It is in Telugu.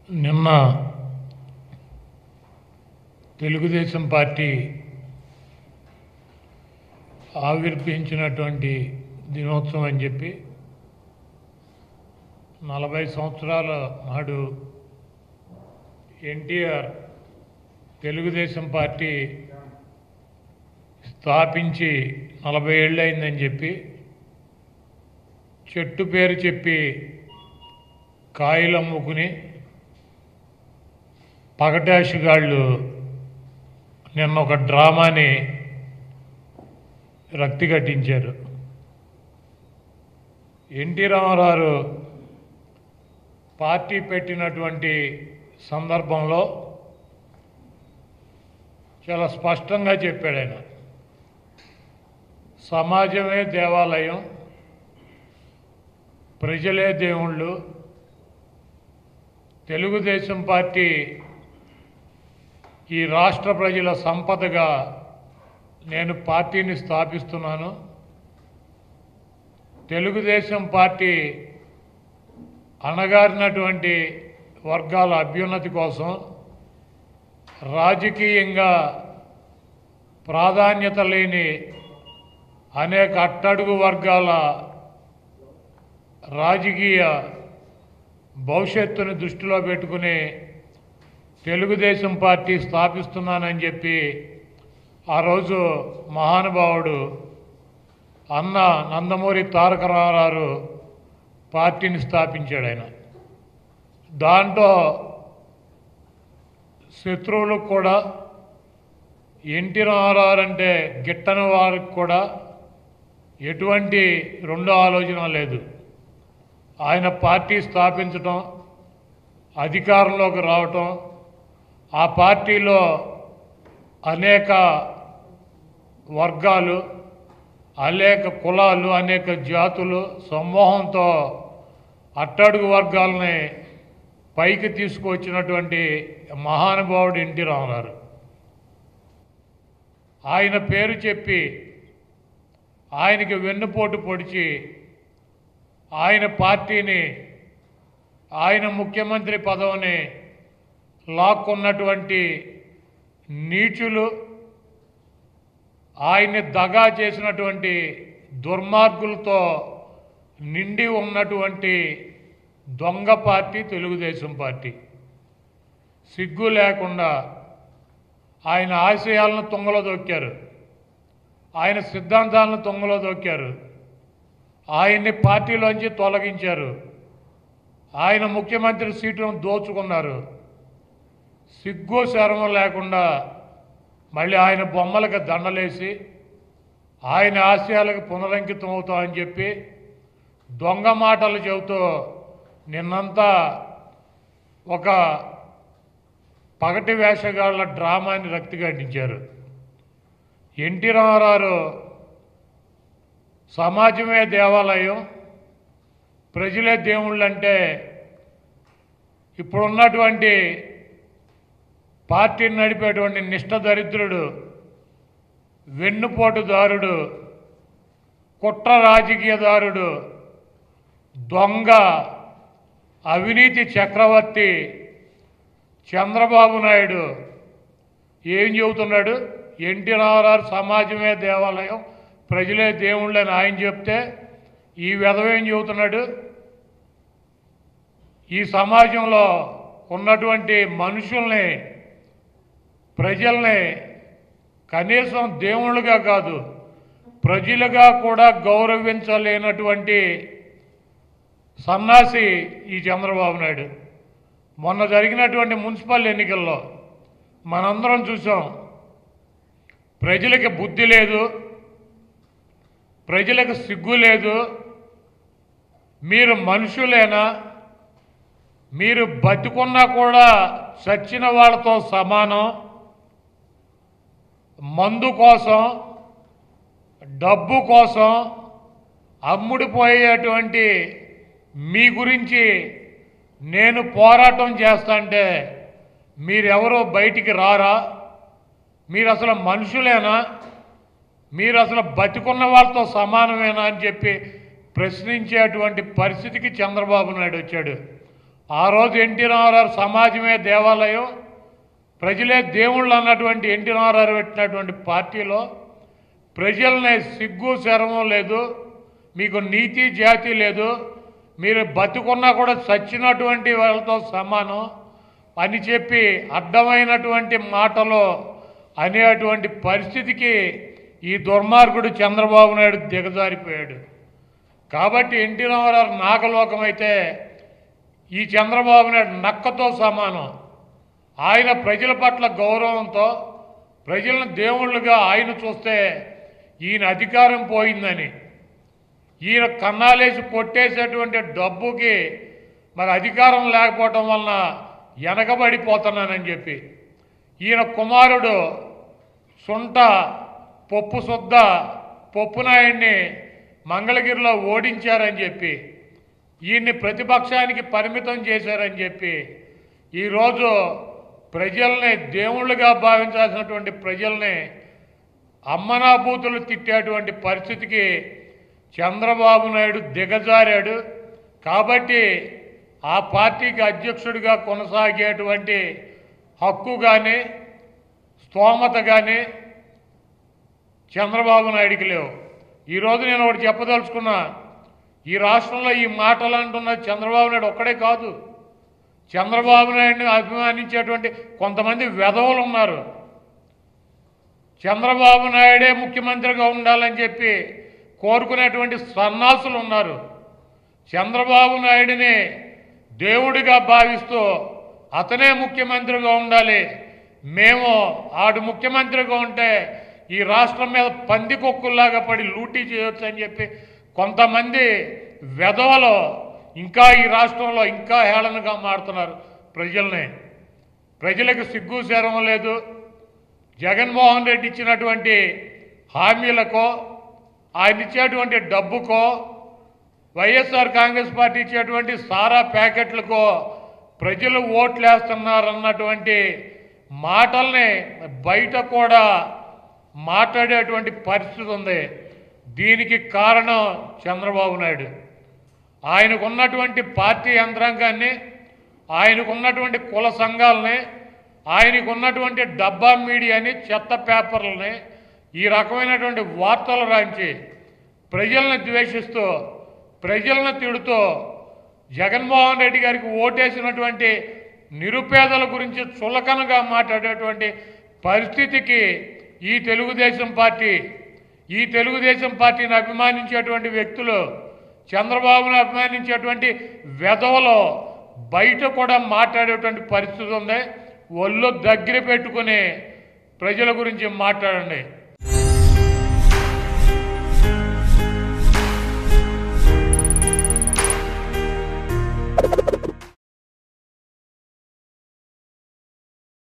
నిన్న తెలుగుదేశం పార్టీ ఆవిర్భవించినటువంటి దినోత్సవం అని చెప్పి నలభై సంవత్సరాల నాడు ఎన్టీఆర్ తెలుగుదేశం పార్టీ స్థాపించి నలభై ఏళ్ళు అయిందని చెప్పి చెట్టు పేరు చెప్పి కాయలు అమ్ముకుని పగటాషిగాళ్ళు నిన్న ఒక డ్రామాని రక్తి కట్టించారు ఎన్టీ రామారావు పార్టీ పెట్టినటువంటి సందర్భంలో చాలా స్పష్టంగా చెప్పాడు ఆయన సమాజమే దేవాలయం ప్రజలే దేవుళ్ళు తెలుగుదేశం పార్టీ ఈ రాష్ట్ర ప్రజల సంపదగా నేను పార్టీని స్థాపిస్తున్నాను తెలుగుదేశం పార్టీ అణగారినటువంటి వర్గాల అభ్యున్నతి కోసం రాజకీయంగా ప్రాధాన్యత లేని అనేక అట్టడుగు వర్గాల రాజకీయ భవిష్యత్తుని దృష్టిలో పెట్టుకుని తెలుగుదేశం పార్టీ స్థాపిస్తున్నానని చెప్పి ఆ రోజు మహానుభావుడు అన్న నందమూరి తారక రామారావు పార్టీని స్థాపించాడు ఆయన దాంట్లో శత్రువులకు కూడా ఎన్టీ రామారావు అంటే గిట్టని వారికి కూడా ఎటువంటి రెండో ఆలోచన లేదు ఆయన పార్టీ స్థాపించటం అధికారంలోకి రావటం ఆ పార్టీలో అనేక వర్గాలు అనేక కులాలు అనేక జాతులు సమూహంతో అట్టడుగు వర్గాలని పైకి తీసుకువచ్చినటువంటి మహానుభావుడు ఎన్టీ రామారావు ఆయన పేరు చెప్పి ఆయనకి వెన్నుపోటు పొడిచి ఆయన పార్టీని ఆయన ముఖ్యమంత్రి పదవిని లాక్కున్నటువంటి నీచులు ఆయన్ని దగా చేసినటువంటి దుర్మార్గులతో నిండి ఉన్నటువంటి దొంగ పార్టీ తెలుగుదేశం పార్టీ సిగ్గు లేకుండా ఆయన ఆశయాలను తుంగలో దొక్కారు ఆయన సిద్ధాంతాలను తుంగలో దొక్కారు ఆయన్ని పార్టీలోంచి తొలగించారు ఆయన ముఖ్యమంత్రి సీటును దోచుకున్నారు సిగ్గు శరమం లేకుండా మళ్ళీ ఆయన బొమ్మలకు దండలేసి ఆయన ఆశయాలకు పునరంకితం అవుతామని చెప్పి దొంగ మాటలు చెబుతూ నిన్నంతా ఒక పగటి వేషగాళ్ల డ్రామాని రక్తి గడ్డించారు ఎన్టీ రామారావు సమాజమే దేవాలయం ప్రజలే దేవుళ్ళు అంటే ఇప్పుడున్నటువంటి పార్టీని నడిపేటువంటి నిష్ఠ దరిద్రుడు వెన్నుపోటుదారుడు కుట్ర రాజకీయదారుడు దొంగ అవినీతి చక్రవర్తి చంద్రబాబు నాయుడు ఏం చెబుతున్నాడు ఎన్టీ రామారావు సమాజమే దేవాలయం ప్రజలే దేవుళ్ళని ఆయన చెప్తే ఈ విధవేం చెబుతున్నాడు ఈ సమాజంలో ఉన్నటువంటి మనుషుల్ని ప్రజల్ని కనీసం దేవుళ్ళుగా కాదు ప్రజలుగా కూడా గౌరవించలేనటువంటి సన్నాసి ఈ చంద్రబాబు నాయుడు మొన్న జరిగినటువంటి మున్సిపల్ ఎన్నికల్లో మనందరం చూసాం ప్రజలకి బుద్ధి లేదు ప్రజలకు సిగ్గు లేదు మీరు మనుషులేనా మీరు బతికున్నా కూడా చచ్చిన వాళ్ళతో సమానం మందు కోసం డబ్బు కోసం అమ్ముడిపోయేటువంటి మీ గురించి నేను పోరాటం చేస్తాంటే మీరెవరో బయటికి రారా మీరు అసలు మనుషులేనా మీరు అసలు బతికున్న వాళ్ళతో సమానమేనా అని చెప్పి ప్రశ్నించేటువంటి పరిస్థితికి చంద్రబాబు నాయుడు వచ్చాడు ఆ రోజు ఎన్టీ రామారావు సమాజమే దేవాలయం ప్రజలే దేవుళ్ళు అన్నటువంటి ఎన్టీ రామారావు పెట్టినటువంటి పార్టీలో ప్రజల్ని సిగ్గు శరమం లేదు మీకు నీతి జాతి లేదు మీరు బతుకున్నా కూడా చచ్చినటువంటి వాళ్ళతో సమానం అని చెప్పి అడ్డమైనటువంటి మాటలు అనేటువంటి పరిస్థితికి ఈ దుర్మార్గుడు చంద్రబాబు నాయుడు దిగజారిపోయాడు కాబట్టి ఎన్టీ రామారావు నాగలోకం అయితే ఈ చంద్రబాబు నాయుడు నక్కతో సమానం ఆయన ప్రజల పట్ల గౌరవంతో ప్రజలను దేవుళ్ళుగా ఆయన చూస్తే ఈయన అధికారం పోయిందని ఈయన కన్నాలేసి కొట్టేసేటువంటి డబ్బుకి మరి అధికారం లేకపోవటం వలన వెనకబడిపోతున్నానని చెప్పి ఈయన కుమారుడు సుంట పప్పు శుద్ధ పప్పు నాయుడిని మంగళగిరిలో ఓడించారని చెప్పి ఈయన్ని ప్రతిపక్షానికి పరిమితం చేశారని చెప్పి ఈరోజు ప్రజల్ని దేవుళ్ళుగా భావించాల్సినటువంటి ప్రజల్ని అమ్మనాభూతులు తిట్టేటువంటి పరిస్థితికి చంద్రబాబు నాయుడు దిగజారాడు కాబట్టి ఆ పార్టీకి అధ్యక్షుడిగా కొనసాగేటువంటి హక్కు కానీ స్తోమత కానీ చంద్రబాబు నాయుడికి లేవు ఈరోజు నేను ఒకటి చెప్పదలుచుకున్నా ఈ రాష్ట్రంలో ఈ మాటలు అంటున్న చంద్రబాబు నాయుడు ఒక్కడే కాదు చంద్రబాబు నాయుడిని అభిమానించేటువంటి కొంతమంది వెధవులు ఉన్నారు చంద్రబాబు నాయుడే ముఖ్యమంత్రిగా ఉండాలని చెప్పి కోరుకునేటువంటి సన్నాసులు ఉన్నారు చంద్రబాబు నాయుడిని దేవుడిగా భావిస్తూ అతనే ముఖ్యమంత్రిగా ఉండాలి మేము ఆడు ముఖ్యమంత్రిగా ఉంటే ఈ రాష్ట్రం మీద పందికొక్కుల్లాగా పడి లూటీ చేయొచ్చు అని చెప్పి కొంతమంది వెధవలు ఇంకా ఈ రాష్ట్రంలో ఇంకా హేళనగా మారుతున్నారు ప్రజల్ని ప్రజలకు సిగ్గు శరం లేదు జగన్మోహన్ రెడ్డి ఇచ్చినటువంటి హామీలకో ఆయన ఇచ్చేటువంటి డబ్బుకో వైఎస్ఆర్ కాంగ్రెస్ పార్టీ ఇచ్చేటువంటి సారా ప్యాకెట్లకో ప్రజలు ఓట్లేస్తున్నారన్నటువంటి మాటల్ని బయట కూడా మాట్లాడేటువంటి పరిస్థితి ఉంది దీనికి కారణం చంద్రబాబు నాయుడు ఆయనకున్నటువంటి పార్టీ యంత్రాంగాన్ని ఆయనకున్నటువంటి కుల సంఘాలని ఆయనకున్నటువంటి డబ్బా మీడియాని చెత్త పేపర్లని ఈ రకమైనటువంటి వార్తలు రాంచి ప్రజల్ని ద్వేషిస్తూ ప్రజలను తిడుతూ జగన్మోహన్ రెడ్డి గారికి ఓటేసినటువంటి నిరుపేదల గురించి చులకనగా మాట్లాడేటువంటి పరిస్థితికి ఈ తెలుగుదేశం పార్టీ ఈ తెలుగుదేశం పార్టీని అభిమానించేటువంటి వ్యక్తులు చంద్రబాబును అభిమానించేటువంటి వెధవలు బయట కూడా మాట్లాడేటువంటి పరిస్థితి ఉంది ఒళ్ళు దగ్గర పెట్టుకుని ప్రజల గురించి మాట్లాడండి